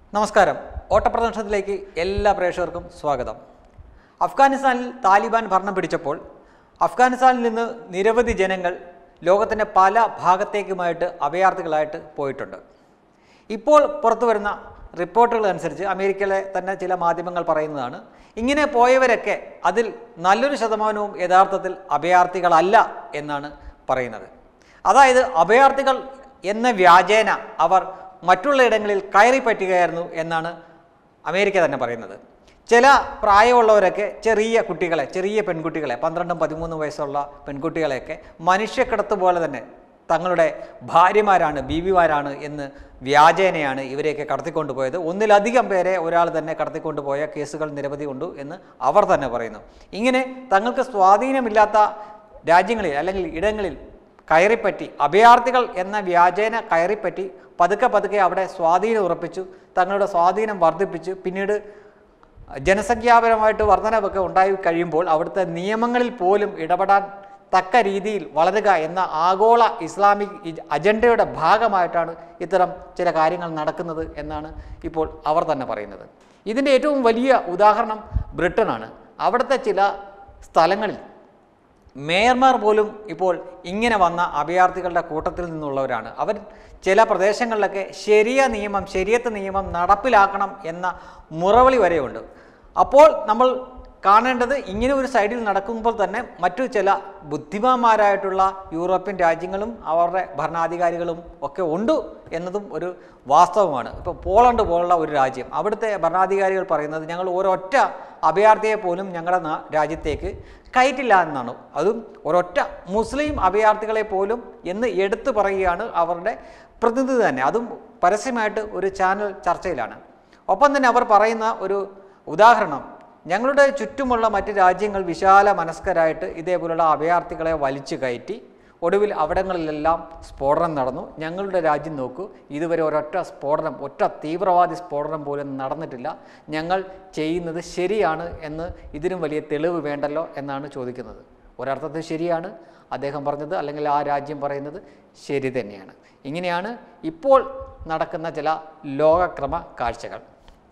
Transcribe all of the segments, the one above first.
നമസ്കാരം ഓട്ടപ്രദർശനത്തിലേക്ക് എല്ലാ പ്രേക്ഷകർക്കും സ്വാഗതം അഫ്ഗാനിസ്ഥാനിൽ താലിബാൻ ഭരണം പിടിച്ചപ്പോൾ അഫ്ഗാനിസ്ഥാനിൽ നിന്ന് നിരവധി ജനങ്ങൾ ലോകത്തിൻ്റെ പല ഭാഗത്തേക്കുമായിട്ട് അഭയാർത്ഥികളായിട്ട് പോയിട്ടുണ്ട് ഇപ്പോൾ പുറത്തു വരുന്ന റിപ്പോർട്ടുകൾ അനുസരിച്ച് അമേരിക്കയിലെ തന്നെ ചില മാധ്യമങ്ങൾ പറയുന്നതാണ് ഇങ്ങനെ പോയവരൊക്കെ അതിൽ നല്ലൊരു ശതമാനവും യഥാർത്ഥത്തിൽ അഭയാർത്ഥികളല്ല എന്നാണ് പറയുന്നത് അതായത് അഭയാർത്ഥികൾ എന്ന വ്യാജേന അവർ മറ്റുള്ള ഇടങ്ങളിൽ കയറി പറ്റുകയായിരുന്നു എന്നാണ് അമേരിക്ക തന്നെ പറയുന്നത് ചില പ്രായമുള്ളവരൊക്കെ ചെറിയ കുട്ടികളെ ചെറിയ പെൺകുട്ടികളെ പന്ത്രണ്ടും പതിമൂന്നും വയസ്സുള്ള പെൺകുട്ടികളെയൊക്കെ മനുഷ്യക്കിടത്ത് പോലെ തന്നെ തങ്ങളുടെ ഭാര്യമാരാണ് ബീവിമാരാണ് എന്ന് വ്യാജേനയാണ് ഇവരെയൊക്കെ കടത്തിക്കൊണ്ടുപോയത് ഒന്നിലധികം പേരെ ഒരാൾ തന്നെ കടത്തിക്കൊണ്ടുപോയ കേസുകൾ നിരവധി ഉണ്ട് എന്ന് അവർ തന്നെ പറയുന്നു ഇങ്ങനെ തങ്ങൾക്ക് സ്വാധീനമില്ലാത്ത രാജ്യങ്ങളിൽ അല്ലെങ്കിൽ ഇടങ്ങളിൽ കയറിപ്പറ്റി അഭയാർത്ഥികൾ എന്ന വ്യാജേന കയറിപ്പറ്റി പതുക്കെ പതുക്കെ അവിടെ സ്വാധീനം ഉറപ്പിച്ചു തങ്ങളുടെ സ്വാധീനം വർദ്ധിപ്പിച്ചു പിന്നീട് ജനസംഖ്യാപരമായിട്ട് വർധനവൊക്കെ ഉണ്ടായി കഴിയുമ്പോൾ അവിടുത്തെ നിയമങ്ങളിൽ പോലും ഇടപെടാൻ തക്ക രീതിയിൽ വളരുക എന്ന ആഗോള ഇസ്ലാമിക് ഇ- അജണ്ടയുടെ ഭാഗമായിട്ടാണ് ഇത്തരം ചില കാര്യങ്ങൾ നടക്കുന്നത് എന്നാണ് ഇപ്പോൾ അവർ തന്നെ പറയുന്നത് ഇതിൻ്റെ ഏറ്റവും വലിയ ഉദാഹരണം ബ്രിട്ടനാണ് അവിടുത്തെ ചില സ്ഥലങ്ങളിൽ മേയർമാർ പോലും ഇപ്പോൾ ഇങ്ങനെ വന്ന അഭയാർത്ഥികളുടെ കൂട്ടത്തിൽ നിന്നുള്ളവരാണ് അവർ ചില പ്രദേശങ്ങളിലൊക്കെ ശരിയ നിയമം ശരിയത്ത് നിയമം നടപ്പിലാക്കണം എന്ന മുറവിളി വരെയുണ്ട് അപ്പോൾ നമ്മൾ കാണേണ്ടത് ഇങ്ങനെ ഒരു സൈഡിൽ നടക്കുമ്പോൾ തന്നെ മറ്റു ചില ബുദ്ധിമാന്മാരായിട്ടുള്ള യൂറോപ്യൻ രാജ്യങ്ങളും അവരുടെ ഭരണാധികാരികളും ഒക്കെ ഉണ്ട് എന്നതും ഒരു വാസ്തവമാണ് ഇപ്പോൾ പോളണ്ട് പോലുള്ള ഒരു രാജ്യം അവിടുത്തെ ഭരണാധികാരികൾ പറയുന്നത് ഞങ്ങൾ ഒരൊറ്റ അഭയാർത്ഥിയെ പോലും ഞങ്ങളുടെ നാ- രാജ്യത്തേക്ക് കയറ്റില്ല എന്നാണ് അതും ഒരൊറ്റ മുസ്ലിം അഭയാർത്ഥികളെ പോലും എന്ന് എടുത്തു പറയുകയാണ് അവരുടെ പ്രതിനിധി തന്നെ അതും പരസ്യമായിട്ട് ഒരു ചാനൽ ചർച്ചയിലാണ് ഒപ്പം തന്നെ അവർ പറയുന്ന ഒരു ഉദാഹരണം ഞങ്ങളുടെ ചുറ്റുമുള്ള മറ്റ് രാജ്യങ്ങൾ വിശാല മനസ്കരായിട്ട് ഇതേപോലുള്ള അഭയാർത്ഥികളെ വലിച്ചു കയറ്റി ഒടുവിൽ അവിടങ്ങളിലെല്ലാം സ്ഫോടനം നടന്നു ഞങ്ങളുടെ രാജ്യം നോക്കൂ ഇതുവരെ ഒരൊറ്റ സ്ഫോടനം ഒറ്റ തീവ്രവാദി സ്ഫോടനം പോലും നടന്നിട്ടില്ല ഞങ്ങൾ ചെയ്യുന്നത് ശരിയാണ് എന്ന് ഇതിനും വലിയ തെളിവ് വേണ്ടല്ലോ എന്നാണ് ചോദിക്കുന്നത് ഒരർത്ഥത്തിൽ ശരിയാണ് അദ്ദേഹം പറഞ്ഞത് അല്ലെങ്കിൽ ആ രാജ്യം പറയുന്നത് ശരി തന്നെയാണ് ഇങ്ങനെയാണ് ഇപ്പോൾ നടക്കുന്ന ചില ലോകക്രമ കാഴ്ചകൾ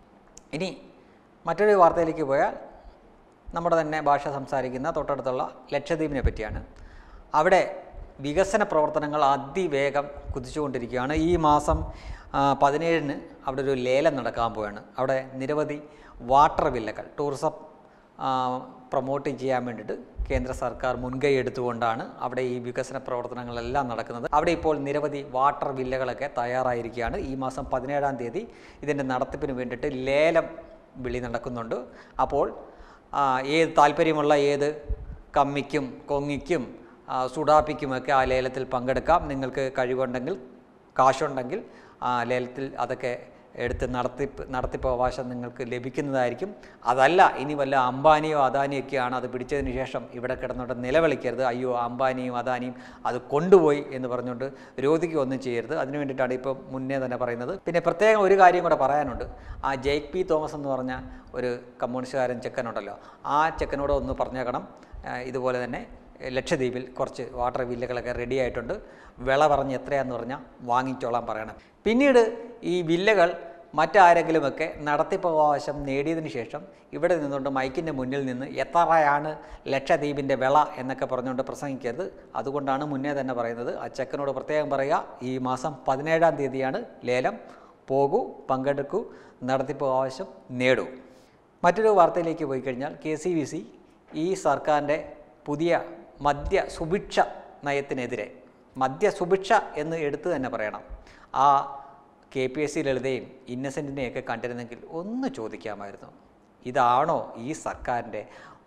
ഇനി മറ്റൊരു വാർത്തയിലേക്ക് പോയാൽ നമ്മുടെ തന്നെ ഭാഷ സംസാരിക്കുന്ന തൊട്ടടുത്തുള്ള ലക്ഷദ്വീപിനെ പറ്റിയാണ് അവിടെ വികസന പ്രവർത്തനങ്ങൾ അതിവേഗം കുതിച്ചുകൊണ്ടിരിക്കുകയാണ് ഈ മാസം ആ, പതിനേഴിന് അവിടെ ഒരു ലേലം നടക്കാൻ പോവുകയാണ് അവിടെ നിരവധി വാട്ടർ വില്ലകൾ ടൂറിസം ആ, പ്രൊമോട്ട് ചെയ്യാൻ വേണ്ടിയിട്ട് കേന്ദ്ര സർക്കാർ മുൻകൈ എടുത്തുകൊണ്ടാണ് അവിടെ ഈ വികസന പ്രവർത്തനങ്ങളെല്ലാം നടക്കുന്നത് അവിടെ ഇപ്പോൾ നിരവധി വാട്ടർ വില്ലകളൊക്കെ തയ്യാറായിരിക്കുകയാണ് ഈ മാസം പതിനേഴാം തീയതി ഇതിൻ്റെ നടത്തിപ്പിന് വേണ്ടിയിട്ട് ലേലം വിളി നടക്കുന്നുണ്ട് അപ്പോൾ ആ, ഏത് താല്പര്യമുള്ള ഏത് കമ്മിക്കും കൊങ്ങിക്കും ആ, സുഡാപ്പിക്കുമൊക്കെ ആ ലേലത്തിൽ പങ്കെടുക്കാം നിങ്ങൾക്ക് കഴിവുണ്ടെങ്കിൽ കാശുണ്ടെങ്കിൽ ആ ലേലത്തിൽ അതൊക്കെ എടുത്ത് നടത്തിപ്പ് നടത്തിപ്പ് അവകാശം നിങ്ങൾക്ക് ലഭിക്കുന്നതായിരിക്കും അതല്ല ഇനി വല്ല അംബാനിയോ അദാനിയൊക്കെയാണ് അത് പിടിച്ചതിന് ശേഷം ഇവിടെ കിടന്നുകൊണ്ട് നിലവിളിക്കരുത് അയ്യോ അംബാനിയും അദാനിയും അത് കൊണ്ടുപോയി എന്ന് പറഞ്ഞുകൊണ്ട് രോധിക്കുകയൊന്നും ചെയ്യരുത് അതിന് വേണ്ടിയിട്ടാണ് ഇപ്പോൾ മുന്നേ തന്നെ പറയുന്നത് പിന്നെ പ്രത്യേകം ഒരു കാര്യം കൂടെ പറയാനുണ്ട് ആ ജെയ്ക്ക് പി തോമസ് എന്ന് പറഞ്ഞ ഒരു കമ്മ്യൂണിസ്റ്റുകാരൻ ചെക്കനുണ്ടല്ലോ ആ ചെക്കനോട് ഒന്ന് പറഞ്ഞേക്കണം ആ, ഇതുപോലെ തന്നെ ലക്ഷദ്വീപിൽ കുറച്ച് വാട്ടർ വില്ലകളൊക്കെ റെഡി ആയിട്ടുണ്ട് വിള പറഞ്ഞ് എത്രയാന്ന് പറഞ്ഞാൽ വാങ്ങിച്ചോളാൻ പറയണം പിന്നീട് ഈ വില്ലകൾ മറ്റാരെങ്കിലുമൊക്കെ നടത്തിപ്പ് അവകാശം നേടിയതിന് ശേഷം ഇവിടെ നിന്നുകൊണ്ട് മൈക്കിൻ്റെ മുന്നിൽ നിന്ന് എത്രയാണ് ലക്ഷദ്വീപിൻ്റെ വിള എന്നൊക്കെ പറഞ്ഞുകൊണ്ട് പ്രസംഗിക്കരുത് അതുകൊണ്ടാണ് മുന്നേ തന്നെ പറയുന്നത് ആ ചെക്കനോട് പ്രത്യേകം പറയുക ഈ മാസം പതിനേഴാം തീയതിയാണ് ലേലം പോകൂ പങ്കെടുക്കൂ നടത്തിപ്പ് അവകാശം നേടൂ മറ്റൊരു വാർത്തയിലേക്ക് പോയി കഴിഞ്ഞാൽ കെ സി വി സി ഈ സർക്കാരിൻ്റെ പുതിയ മദ്യ സുഭിക്ഷ നയത്തിനെതിരെ മദ്യ സുഭിക്ഷ എന്ന് എടുത്തു തന്നെ പറയണം ആ കെ പി എസ് സി ലളിതയും ഇന്നസെൻറ്റിനെയൊക്കെ കണ്ടിരുന്നെങ്കിൽ ഒന്ന് ചോദിക്കാമായിരുന്നു ഇതാണോ ഈ സർക്കാരിൻ്റെ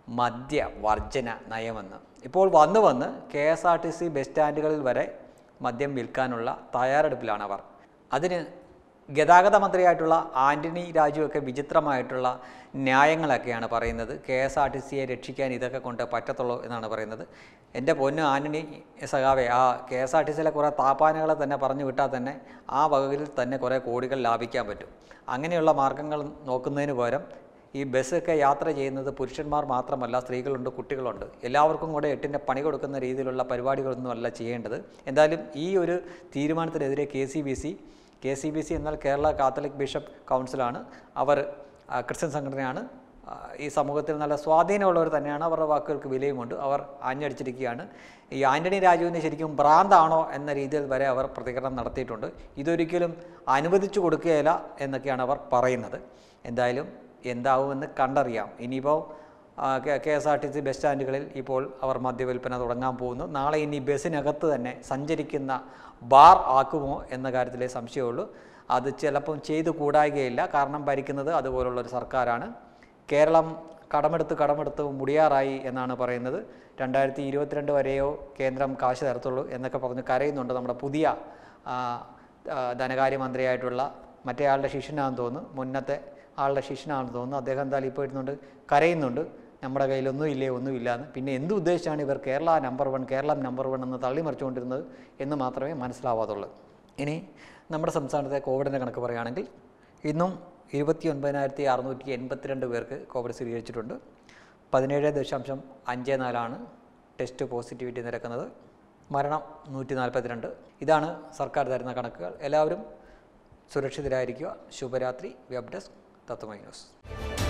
മദ്യവർജന നയമെന്ന് ഇപ്പോൾ വന്ന് വന്ന് K S R T C bus സ്റ്റാൻഡുകളിൽ വരെ മദ്യം വിൽക്കാനുള്ള തയ്യാറെടുപ്പിലാണ് അവർ അതിന് ഗതാഗത മന്ത്രിയായിട്ടുള്ള ആൻ്റണി രാജുവൊക്കെ വിചിത്രമായിട്ടുള്ള ന്യായങ്ങളൊക്കെയാണ് പറയുന്നത് കെ എസ് ആർ ടി സിയെ രക്ഷിക്കാൻ ഇതൊക്കെ കൊണ്ട് പറ്റത്തുള്ളൂ എന്നാണ് പറയുന്നത് എൻ്റെ പൊന്ന് ആൻ്റണി സഖാവെ ആ കെ എസ് ആർ ടി സിയിലെ കുറേ താപ്പാനകളെ തന്നെ പറഞ്ഞു വിട്ടാൽ തന്നെ ആ വകയിൽ തന്നെ കുറേ കോടികൾ ലാഭിക്കാൻ പറ്റും അങ്ങനെയുള്ള മാർഗങ്ങൾ നോക്കുന്നതിന് പകരം ഈ ബസ്സൊക്കെ യാത്ര ചെയ്യുന്നത് പുരുഷന്മാർ മാത്രമല്ല സ്ത്രീകളുണ്ട് കുട്ടികളുണ്ട് എല്ലാവർക്കും കൂടെ എട്ടിൻ്റെ പണി കൊടുക്കുന്ന രീതിയിലുള്ള പരിപാടികളൊന്നും അല്ല ചെയ്യേണ്ടത് എന്തായാലും ഈ ഒരു തീരുമാനത്തിനെതിരെ K C B C K C B C എന്നാൽ കേരള കാത്തലിക് ബിഷപ്പ് കൗൺസിലാണ് അവർ ആ, ക്രിസ്ത്യൻ സംഘടനയാണ് ആ, ഈ സമൂഹത്തിൽ നല്ല സ്വാധീനമുള്ളവർ തന്നെയാണ് അവരുടെ വാക്കുകൾക്ക് വിലയുമുണ്ട് അവർ ആഞ്ഞടിച്ചിരിക്കുകയാണ് ഈ ആൻ്റണി രാജുവിന് ശരിക്കും ഭ്രാന്താണോ എന്ന രീതിയിൽ വരെ അവർ പ്രതികരണം നടത്തിയിട്ടുണ്ട് ഇതൊരിക്കലും അനുവദിച്ചു കൊടുക്കുകയില്ല എന്നൊക്കെയാണ് അവർ പറയുന്നത് എന്തായാലും എന്താവുമെന്ന് കണ്ടറിയാം ഇനിയിപ്പോൾ K S R T C bus സ്റ്റാൻഡുകളിൽ ഇപ്പോൾ അവർ മദ്യവിൽപ്പന തുടങ്ങാൻ പോകുന്നു നാളെ ഇനി ബസ്സിനകത്ത് തന്നെ സഞ്ചരിക്കുന്ന ബാർ ആക്കുമോ എന്ന കാര്യത്തിലേ സംശയമുള്ളൂ അത് ചിലപ്പം ചെയ്തു കൂടായികയില്ല കാരണം ഭരിക്കുന്നത് അതുപോലുള്ള ഒരു സർക്കാരാണ് കേരളം കടമെടുത്ത് കടമെടുത്ത് മുടിയാറായി എന്നാണ് പറയുന്നത് രണ്ടായിരത്തി ഇരുപത്തിരണ്ട് വരെയോ കേന്ദ്രം കാശ് തരത്തുള്ളൂ എന്നൊക്കെ പറഞ്ഞ് കരയുന്നുണ്ട് നമ്മുടെ പുതിയ ആ, ആ, ധനകാര്യമന്ത്രിയായിട്ടുള്ള മറ്റേ ആളുടെ ശിഷ്യനാണെന്ന് തോന്നുന്നു മുന്നത്തെ ആളുടെ ശിഷ്യനാണെന്ന് തോന്നുന്നു അദ്ദേഹം എന്തായാലും ഇപ്പോൾ ഇരുന്നുകൊണ്ട് കരയുന്നുണ്ട് നമ്മുടെ കയ്യിലൊന്നും ഇല്ലേ ഒന്നുമില്ല എന്ന് പിന്നെ എന്ത് ഉദ്ദേശിച്ചാണ് ഇവർ Kerala number one Keralam number one എന്ന് തള്ളിമറിച്ചുകൊണ്ടിരുന്നത് എന്ന് മാത്രമേ മനസ്സിലാവാതുള്ളൂ ഇനി നമ്മുടെ സംസ്ഥാനത്തെ കോവിഡിൻ്റെ കണക്ക് പറയുകയാണെങ്കിൽ ഇന്നും ഇരുപത്തി ഒൻപതിനായിരത്തി അറുന്നൂറ്റി എൺപത്തിരണ്ട് പേർക്ക് കോവിഡ് സ്ഥിരീകരിച്ചിട്ടുണ്ട് പതിനേഴ് ദശാംശം അഞ്ച് നാലാണ് ടെസ്റ്റ് പോസിറ്റിവിറ്റി നിരക്കുന്നത് മരണം നൂറ്റി നാൽപ്പത്തിരണ്ട് ഇതാണ് സർക്കാർ തരുന്ന കണക്കുകൾ എല്ലാവരും സുരക്ഷിതരായിരിക്കുക ശുഭരാത്രി വെബ് ഡെസ്ക് തത്വമൈ ന്യൂസ്